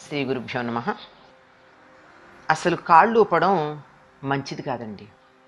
శ్రీ గురుభ్యో నమ అసలు కాళ్ళు ఊపడం మంచిది కాదండి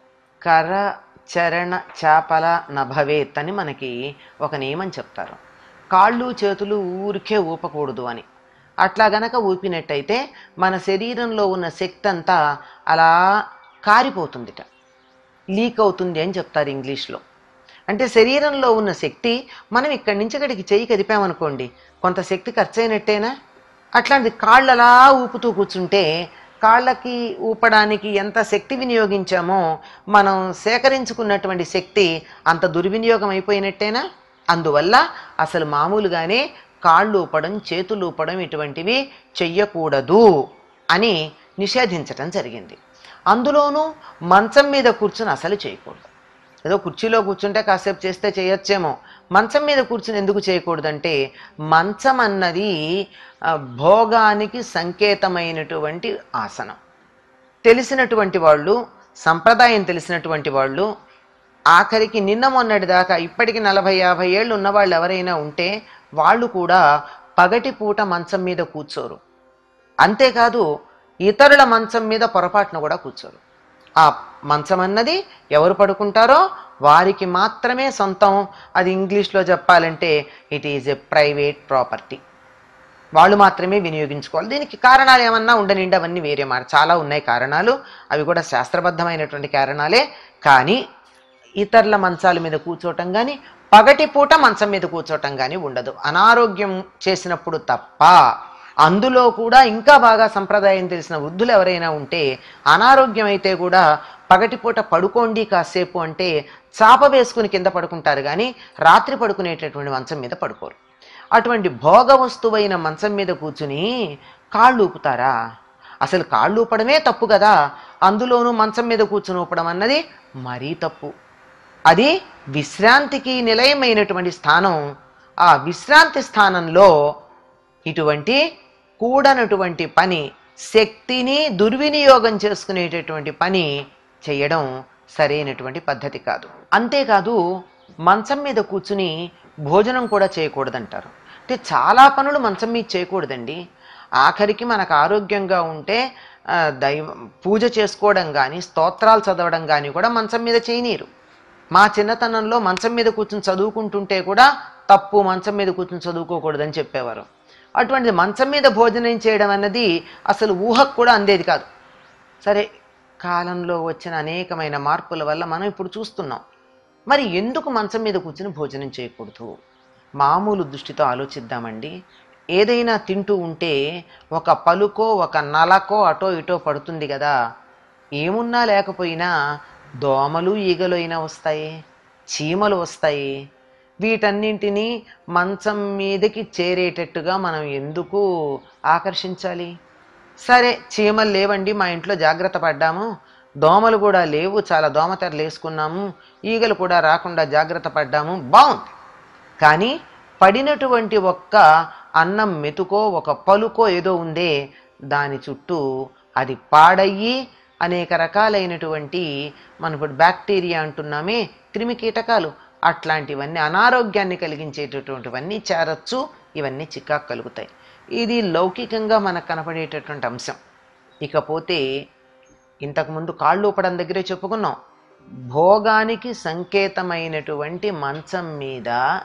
కర చరణ చాపల నభవేత్ అని మనకి ఒక నియమం చెప్తారు కాళ్ళు చేతులు ఊరికే ఊపకూడదు అని అట్లా గనక ఊపినట్టయితే మన శరీరంలో ఉన్న శక్తి అంతా అలా కారిపోతుందిట లీక్ అవుతుంది అని చెప్తారు ఇంగ్లీష్లో అంటే శరీరంలో ఉన్న శక్తి మనం ఇక్కడి నుంచి ఇక్కడికి చెయ్యి కదిపామనుకోండి కొంత శక్తి ఖర్చు అయినట్టేనా అట్లాంటిది కాళ్ళు అలా ఊపుతూ కూర్చుంటే కాళ్ళకి ఊపడానికి ఎంత శక్తి వినియోగించామో మనం సేకరించుకున్నటువంటి శక్తి అంత దుర్వినియోగం అయిపోయినట్టేనా అందువల్ల అసలు మామూలుగానే కాళ్ళు ఊపడం చేతులు ఊపడం ఇటువంటివి చెయ్యకూడదు అని నిషేధించటం జరిగింది అందులోనూ మంచం మీద కూర్చుని అసలు చేయకూడదు ఏదో కుర్చీలో కూర్చుంటే కాసేపు చేస్తే చేయొచ్చేమో మంచం మీద కూర్చుని ఎందుకు చేయకూడదంటే మంచం అన్నది ఆ, భోగానికి సంకేతమైనటువంటి ఆసనం తెలిసినటువంటి వాళ్ళు సంప్రదాయం తెలిసినటువంటి వాళ్ళు ఆఖరికి నిన్న మొన్నటి దాకా ఇప్పటికి నలభై యాభై ఏళ్ళు ఉన్నవాళ్ళు ఎవరైనా ఉంటే వాళ్ళు కూడా పగటి పూట మంచం మీద కూర్చోరు అంతేకాదు ఇతరుల మంచం మీద పొరపాటున కూడా కూర్చోరు ఆ మంచం అన్నది ఎవరు పడుకుంటారో వారికి మాత్రమే సొంతం అది ఇంగ్లీష్లో చెప్పాలంటే it is a private property వాళ్ళు మాత్రమే వినియోగించుకోవాలి దీనికి కారణాలు ఏమన్నా ఉండనిండి అవన్నీ వేరే మాట చాలా ఉన్నాయి కారణాలు అవి కూడా శాస్త్రబద్ధమైనటువంటి కారణాలే కానీ ఇతరుల మంచాల మీద కూర్చోవటం కానీ పగటి పూట మంచం మీద కూర్చోవటం కానీ ఉండదు అనారోగ్యం చేసినప్పుడు తప్ప అందులో కూడా ఇంకా బాగా సంప్రదాయం తెలిసిన వృద్ధులు ఎవరైనా ఉంటే అనారోగ్యం అయితే కూడా పగటిపూట పడుకోండి కాసేపు అంటే చాప వేసుకుని కింద పడుకుంటారు కానీ రాత్రి పడుకునేటటువంటి మంచం మీద పడుకోరు అటువంటి భోగ వస్తువైన మంచం మీద కూర్చుని కాళ్ళు ఊపుతారా అసలు కాళ్ళు ఊపడమే తప్పు కదా అందులోనూ మంచం మీద కూర్చుని ఊపడం అన్నది మరీ తప్పు అది విశ్రాంతికి నిలయమైనటువంటి స్థానం ఆ విశ్రాంతి స్థానంలో ఇటువంటి కూడనటువంటి పని శక్తిని దుర్వినియోగం చేసుకునేటటువంటి పని చేయడం సరైనటువంటి పద్ధతి కాదు అంతేకాదు మంచం మీద కూర్చుని భోజనం కూడా చేయకూడదంటారు అంటే చాలా పనులు మంచం మీద చేయకూడదండి ఆఖరికి మనకు ఆరోగ్యంగా ఉంటే ఆ, దైవ పూజ చేసుకోవడం కానీ స్తోత్రాలు చదవడం కానీ కూడా మంచం మీద చేయనీరు మా చిన్నతనంలో మంచం మీద కూర్చుని చదువుకుంటుంటే కూడా తప్పు మంచం మీద కూర్చుని చదువుకోకూడదని చెప్పేవారు అటువంటిది మంచం మీద భోజనం చేయడం అన్నది అసలు ఊహకు కూడా అందేది కాదు సరే కాలంలో వచ్చిన అనేకమైన మార్పుల వల్ల మనం ఇప్పుడు చూస్తున్నాం మరి ఎందుకు మంచం మీద కూర్చుని భోజనం చేయకూడదు మామూలు దృష్టితో ఆలోచిద్దామండి ఏదైనా తింటూ ఉంటే ఒక పలుకో ఒక నలకో అటో ఇటో పడుతుంది కదా ఏమున్నా లేకపోయినా దోమలు ఈగలు అయినా వస్తాయి చీమలు వస్తాయి వీటన్నింటినీ మంచం మీదకి చేరేటట్టుగా మనం ఎందుకు ఆకర్షించాలి సరే చీమలు లేవండి మా ఇంట్లో జాగ్రత్త పడ్డాము దోమలు కూడా లేవు చాలా దోమతెరలు వేసుకున్నాము ఈగలు కూడా రాకుండా జాగ్రత్త పడ్డాము బాగుంది కానీ పడినటువంటి ఒక్క అన్నం మెతుకో ఒక పలుకో ఏదో ఉందే దాని చుట్టూ అది పాడయ్యి అనేక రకాలైనటువంటి మనం ఇప్పుడు బ్యాక్టీరియా అంటున్నామే క్రిమి కీటకాలు అట్లాంటివన్నీ అనారోగ్యాన్ని కలిగించేటటువంటివన్నీ చేరచ్చు ఇవన్నీ చికాకు కలుగుతాయి ఇది లౌకికంగా మనకు కనపడేటటువంటి అంశం ఇకపోతే ఇంతకుముందు కాళ్ళు ఊపడం దగ్గరే చెప్పుకున్నాం భోగానికి సంకేతమైనటువంటి మంచం మీద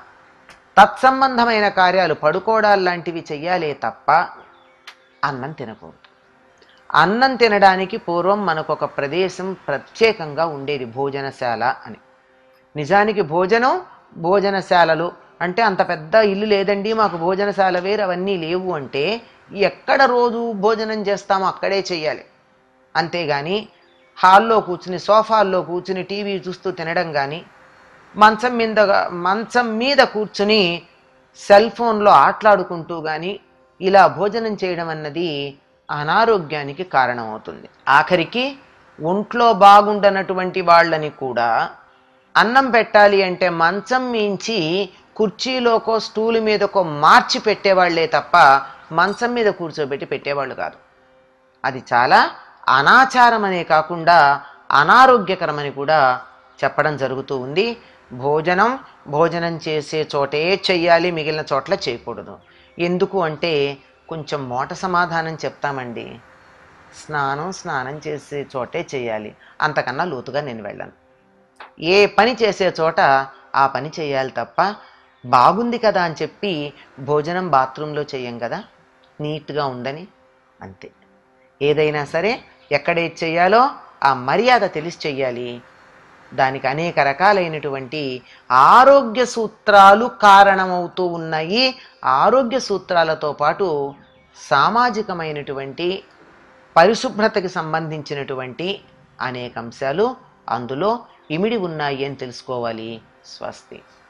తత్సంబంధమైన కార్యాలు పడుకోవడాలు లాంటివి చెయ్యాలే తప్ప అన్నం తినకూడదు అన్నం తినడానికి పూర్వం మనకు ఒక ప్రదేశం ప్రత్యేకంగా ఉండేది భోజనశాల అని నిజానికి భోజనం భోజనశాలలు అంటే అంత పెద్ద ఇల్లు లేదండి మాకు భోజనశాల వేరు అవన్నీ లేవు అంటే ఎక్కడ రోజు భోజనం చేస్తామో అక్కడే చెయ్యాలి అంతేగాని హాల్లో కూర్చుని సోఫాల్లో కూర్చుని టీవీ చూస్తూ తినడం కానీ మంచం మీద మంచం మీద కూర్చుని సెల్ ఫోన్లో ఆటలాడుకుంటూ కానీ ఇలా భోజనం చేయడం అన్నది అనారోగ్యానికి కారణమవుతుంది ఆఖరికి ఒంట్లో బాగుండనటువంటి వాళ్ళని కూడా అన్నం పెట్టాలి అంటే మంచం మించి కుర్చీలోకో స్టూల్ మీదకో మార్చి పెట్టేవాళ్లే తప్ప మంచం మీద కూర్చోబెట్టి పెట్టేవాళ్ళు కాదు అది చాలా అనాచారం అనే కాకుండా అనారోగ్యకరమని కూడా చెప్పడం జరుగుతూ ఉంది భోజనం భోజనం చేసే చోటే చెయ్యాలి మిగిలిన చోట్ల చేయకూడదు ఎందుకు అంటే కొంచెం మోట సమాధానం చెప్తామండి స్నానం స్నానం చేసే చోటే చేయాలి అంతకన్నా లోతుగా నేను వెళ్ళను ఏ పని చేసే చోట ఆ పని చేయాలి తప్ప బాగుంది కదా అని చెప్పి భోజనం బాత్రూంలో చేయం కదా నీట్గా ఉందని అంతే ఏదైనా సరే ఎక్కడేది చేయాలో ఆ మర్యాద తెలిసి చెయ్యాలి దానికి అనేక రకాలైనటువంటి ఆరోగ్య సూత్రాలు కారణమవుతూ ఉన్నాయి ఆరోగ్య సూత్రాలతో పాటు సామాజికమైనటువంటి పరిశుభ్రతకి సంబంధించినటువంటి అనేక అంశాలు అందులో ఇమిడి ఉన్నాయి అని తెలుసుకోవాలి స్వస్తి